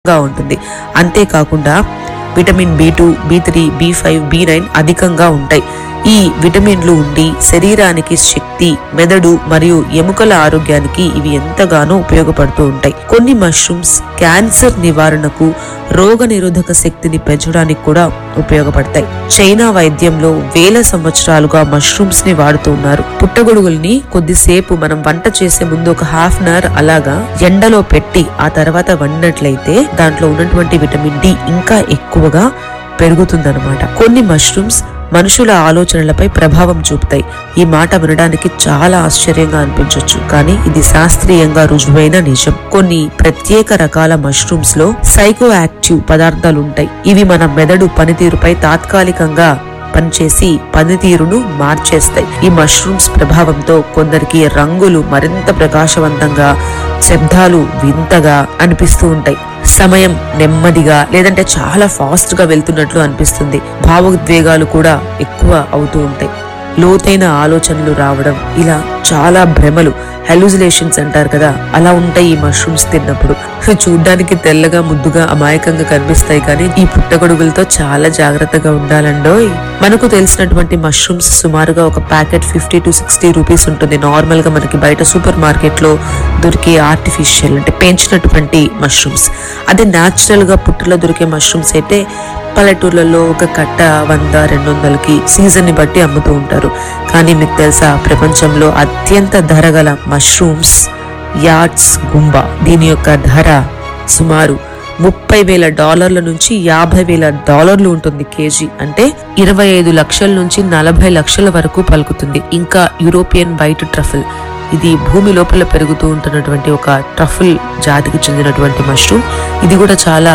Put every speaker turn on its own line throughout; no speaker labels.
గా ఉంటుంది అంతేకాకుండా vitamin B two B three B five B nine అధికంగా ఉంటాయి ఈ విటమిన్లు ఉండి శరీరానికి శక్తి మెదడు మరియు ఎముకల ఆరోగ్యానికి ఇవి ఎంతగానో ఉపయోగపడుతూ ఉంటాయి కొన్ని మష్రూమ్స్ క్యాన్సర్ నివారణకు రోగ నిరోధక శక్తిని పెంచడానికి కూడా ఉపయోగపడతాయి చైనా వైద్యంలో వేల సంవత్సరాలుగా మష్రూమ్స్ ని వాడుతూ ఉన్నారు పుట్టగొడుగుల్ని కొద్దిసేపు మనం వంట చేసే ముందు ఒక హాఫ్ అన్ అవర్ అలాగా ఎండలో పెట్టి ఆ తర్వాత వండినట్లయితే దాంట్లో ఉన్నటువంటి విటమిన్ డి ఇంకా ఎక్కువగా పెరుగుతుందన్నమాట కొన్ని మష్రూమ్స్ మనుషుల ఆలోచనలపై ప్రభావం చూపుతాయి ఈ మాట వినడానికి చాలా ఆశ్చర్యంగా అనిపించవచ్చు కానీ ఇది శాస్త్రీయంగా రుజువైన నిజం కొన్ని ప్రత్యేక రకాల మష్రూమ్స్ లో సైకో యాక్టివ్ పదార్థాలు ఉంటాయి ఇవి మన మెదడు పనితీరుపై తాత్కాలికంగా పనిచేసి పనితీరును మార్చేస్తాయి ఈ మష్రూమ్స్ ప్రభావంతో కొందరికి రంగులు మరింత ప్రకాశవంతంగా శబ్దాలు వింతగా అనిపిస్తూ ఉంటాయి సమయం నెమ్మదిగా లేదంటే చాలా ఫాస్ట్ గా వెళ్తున్నట్లు అనిపిస్తుంది భావోద్వేగాలు కూడా ఎక్కువ అవుతూ ఉంటాయి లోతైన ఆలోచనలు రావడం ఇలా చాలా భ్రమలు హెలూజినేషన్స్ అంటారు కదా అలా ఉంటాయి ఈ మష్రూమ్స్ తిన్నప్పుడు చూడ్డానికి తెల్లగా ముద్దుగా అమాయకంగా కనిపిస్తాయి కానీ ఈ పుట్టగొడుగులతో చాలా జాగ్రత్తగా ఉండాలండోయ్ మనకు తెలిసినటువంటి మష్రూమ్స్ సుమారుగా ఒక packet fifty to sixty rupees ఉంటుంది నార్మల్ గా మనకి బయట సూపర్ మార్కెట్ లో దొరికే ఆర్టిఫిషియల్ అంటే పెంచినటువంటి మష్రూమ్స్ అదే న్యాచురల్ గా పుట్టలో దొరికే మష్రూమ్స్ అయితే పల్లెటూర్లలో ఒక కట్ట వంద రెండు వందలకి సీజన్ ని బట్టి అమ్ముతూ ఉంటారు కానీ మీకు తెలుసా ప్రపంచంలో అత్యంత ధర గల మష్రూమ్స్ యార్డ్స్ గుంబా దీని యొక్క ధర సుమారు ముప్పై వేల డాలర్ల నుంచి యాభై వేల డాలర్లు ఉంటుంది కేజీ అంటే ఇరవై ఐదు లక్షల నుంచి నలభై లక్షల వరకు పలుకుతుంది ఇంకా యూరోపియన్ వైట్ ట్రఫుల్ ఇది భూమి లోపల పెరుగుతూ ఉంటున్నటువంటి ఒక ట్రఫుల్ జాతికి చెందినటువంటి మష్రూమ్ ఇది కూడా చాలా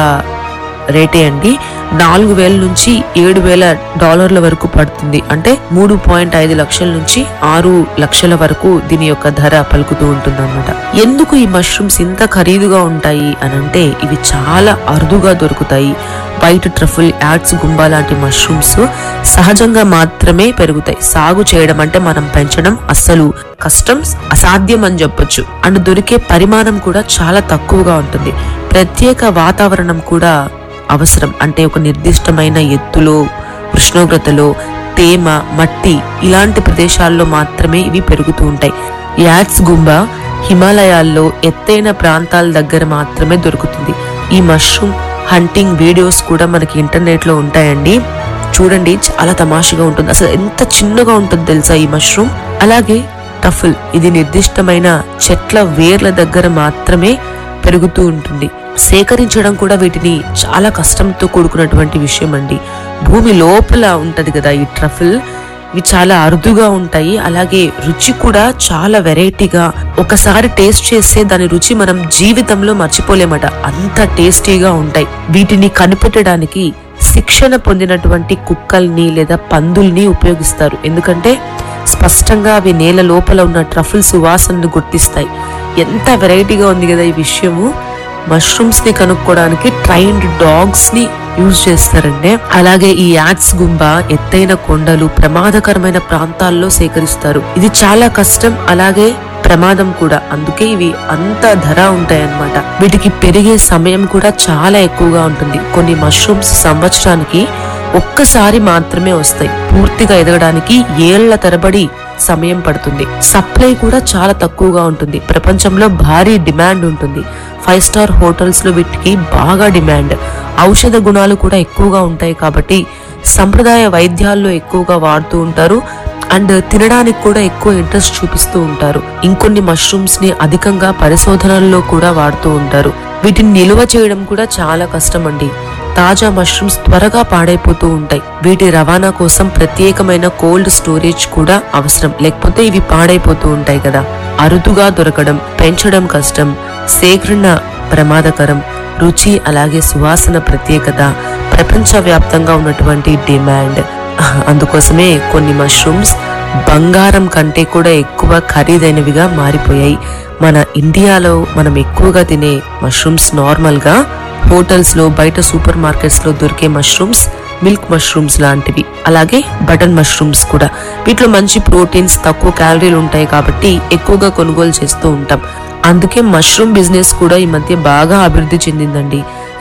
రేటే అండి నాలుగు వేల నుంచి ఏడు వేల డాలర్ల వరకు పడుతుంది అంటే మూడు పాయింట్ ఐదు లక్షల నుంచి ఆరు లక్షల వరకు దీని యొక్క ధర పలుకుతూ ఉంటుంది అనమాట ఎందుకు ఈ మష్రూమ్స్ ఇంత ఖరీదుగా ఉంటాయి అని అంటే ఇవి చాలా అరుదుగా దొరుకుతాయి వైట్ ట్రఫుల్ యాడ్స్ గుంబా లాంటి మష్రూమ్స్ సహజంగా మాత్రమే పెరుగుతాయి సాగు చేయడం అంటే మనం పెంచడం అస్సలు కష్టం అసాధ్యం అని చెప్పొచ్చు అండ్ దొరికే పరిమాణం కూడా చాలా తక్కువగా ఉంటుంది ప్రత్యేక వాతావరణం కూడా అవసరం అంటే ఒక నిర్దిష్టమైన ఎత్తులో ఉష్ణోగ్రతలో తేమ మట్టి ఇలాంటి ప్రదేశాల్లో మాత్రమే ఇవి పెరుగుతూ ఉంటాయి యాడ్స్ గుంబా హిమాలయాల్లో ఎత్తైన ప్రాంతాల దగ్గర మాత్రమే దొరుకుతుంది ఈ మష్రూమ్ హంటింగ్ వీడియోస్ కూడా మనకి ఇంటర్నెట్ లో ఉంటాయండి చూడండి చాలా తమాషగా ఉంటుంది అసలు ఎంత చిన్నగా ఉంటుంది తెలుసా ఈ మష్రూమ్ అలాగే టఫుల్ ఇది నిర్దిష్టమైన చెట్ల వేర్ల దగ్గర మాత్రమే పెరుగుతూ ఉంటుంది సేకరించడం కూడా వీటిని చాలా కష్టంతో కూడుకున్నటువంటి విషయం అండి భూమి లోపల ఉంటది కదా ఈ ట్రఫుల్ ఇవి చాలా అరుదుగా ఉంటాయి అలాగే రుచి కూడా చాలా వెరైటీగా ఒకసారి టేస్ట్ చేస్తే దాని రుచి మనం జీవితంలో మర్చిపోలేమట అంత టేస్టీగా ఉంటాయి వీటిని కనిపెట్టడానికి శిక్షణ పొందినటువంటి కుక్కల్ని లేదా పందుల్ని ఉపయోగిస్తారు ఎందుకంటే స్పష్టంగా అవి నేల లోపల ఉన్న ట్రఫుల్ సువాసనను గుర్తిస్తాయి ఎంత వెరైటీగా ఉంది కదా ఈ విషయము మష్రూమ్స్ ని కనుక్కోవడానికి ట్రైన్డ్ డాగ్స్ ని యూజ్ చేస్తారండి అలాగే ఈ యాడ్స్ గుంబ ఎత్తైన కొండలు ప్రమాదకరమైన ప్రాంతాల్లో సేకరిస్తారు ఇది చాలా కష్టం అలాగే ప్రమాదం కూడా అందుకే ఇవి అంత ధర ఉంటాయన్నమాట వీటికి పెరిగే సమయం కూడా చాలా ఎక్కువగా ఉంటుంది కొన్ని మష్రూమ్స్ సంవత్సరానికి ఒక్కసారి మాత్రమే వస్తాయి పూర్తిగా ఎదగడానికి ఏళ్ల తరబడి సమయం పడుతుంది సప్లై కూడా చాలా తక్కువగా ఉంటుంది ప్రపంచంలో భారీ డిమాండ్ ఉంటుంది ఫైవ్ స్టార్ హోటల్స్ లో వీటికి బాగా డిమాండ్ ఔషధ గుణాలు కూడా ఎక్కువగా ఉంటాయి కాబట్టి సంప్రదాయ వైద్యాల్లో ఎక్కువగా వాడుతూ ఉంటారు అండ్ తినడానికి కూడా ఎక్కువ ఇంట్రెస్ట్ చూపిస్తూ ఉంటారు ఇంకొన్ని మష్రూమ్స్ ని అధికంగా పరిశోధనల్లో కూడా వాడుతూ ఉంటారు వీటిని నిల్వ చేయడం కూడా చాలా కష్టం అండి తాజా మష్రూమ్స్ త్వరగా పాడైపోతూ ఉంటాయి వీటి రవాణా కోసం ప్రత్యేకమైన కోల్డ్ స్టోరేజ్ కూడా అవసరం లేకపోతే ఇవి పాడైపోతూ ఉంటాయి కదా అరుదుగా దొరకడం పెంచడం కష్టం సేకరణ ప్రమాదకరం రుచి అలాగే సువాసన ప్రత్యేకత ప్రపంచవ్యాప్తంగా ఉన్నటువంటి డిమాండ్ అందుకోసమే కొన్ని మష్రూమ్స్ బంగారం కంటే కూడా ఎక్కువ ఖరీదైనవిగా మారిపోయాయి మన ఇండియాలో మనం ఎక్కువగా తినే మష్రూమ్స్ నార్మల్ గా హోటల్స్ లో బయట సూపర్ మార్కెట్స్ లో దొరికే మష్రూమ్స్ మిల్క్ మష్రూమ్స్ లాంటివి అలాగే బటన్ మష్రూమ్స్ కూడా వీటిలో మంచి ప్రోటీన్స్ తక్కువ క్యాలరీలు ఉంటాయి కాబట్టి ఎక్కువగా కొనుగోలు చేస్తూ ఉంటాం అందుకే మష్రూమ్ బిజినెస్ కూడా ఈ మధ్య బాగా అభివృద్ధి చెందిందండి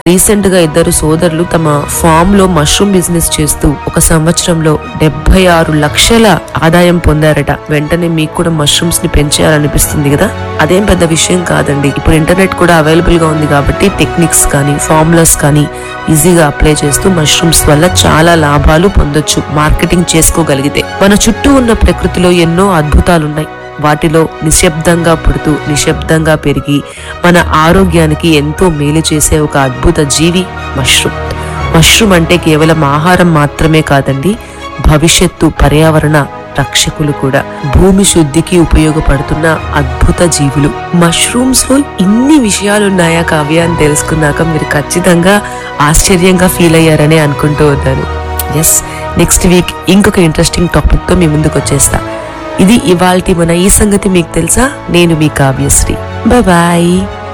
రీసెంట్ గా ఇద్దరు సోదరులు తమ ఫామ్ లో మష్రూమ్ బిజినెస్ చేస్తూ ఒక సంవత్సరంలో డెబ్బై ఆరు లక్షల ఆదాయం పొందారట వెంటనే మీకు కూడా మష్రూమ్స్ ని పెంచేయాలనిపిస్తుంది కదా అదేం పెద్ద విషయం కాదండి ఇప్పుడు ఇంటర్నెట్ కూడా అవైలబుల్ గా ఉంది కాబట్టి టెక్నిక్స్ కానీ ఫార్ములాస్ కానీ ఈజీగా అప్లై చేస్తూ మష్రూమ్స్ వల్ల చాలా లాభాలు పొందొచ్చు మార్కెటింగ్ చేసుకోగలిగితే మన చుట్టూ ఉన్న ప్రకృతిలో ఎన్నో అద్భుతాలున్నాయి వాటిలో నిశ్శబ్దంగా పుడుతూ నిశ్శబ్దంగా పెరిగి మన ఆరోగ్యానికి ఎంతో మేలు చేసే ఒక అద్భుత జీవి మష్రూమ్ మష్రూమ్ అంటే కేవలం ఆహారం మాత్రమే కాదండి భవిష్యత్తు పర్యావరణ రక్షకులు కూడా భూమి శుద్ధికి ఉపయోగపడుతున్న అద్భుత జీవులు మష్రూమ్స్ లో ఇన్ని విషయాలున్నాయా కావ్య అని తెలుసుకున్నాక మీరు ఖచ్చితంగా ఆశ్చర్యంగా ఫీల్ అయ్యారనే అనుకుంటూ ఉన్నాను ఎస్ నెక్స్ట్ వీక్ ఇంకొక ఇంట్రెస్టింగ్ టాపిక్ తో మీ ముందుకు వచ్చేస్తా ఇది ఇవాల్టి మన ఈ సంగతి మీకు తెలుసా నేను మీ కావ్యశ్రీ బాయ్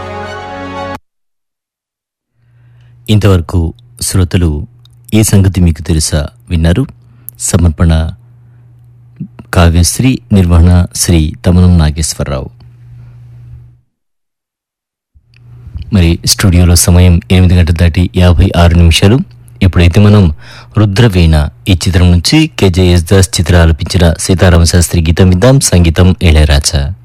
ఇంతవరకు శ్రోతలు ఈ సంగతి మీకు తెలుసా విన్నారు సమర్పణ కావ్యశ్రీ నిర్వహణ శ్రీ తమనం నాగేశ్వరరావు మరి స్టూడియోలో సమయం ఎనిమిది గంటల దాటి యాభై ఆరు నిమిషాలు ఇప్పుడైతే మనం రుద్రవీణ ఈ చిత్రం నుంచి కేజేఎస్ దాస్ చిత్ర ఆలపించిన సీతారామ శాస్త్రి గీతం విద్దాం సంగీతం ఇళయరాజా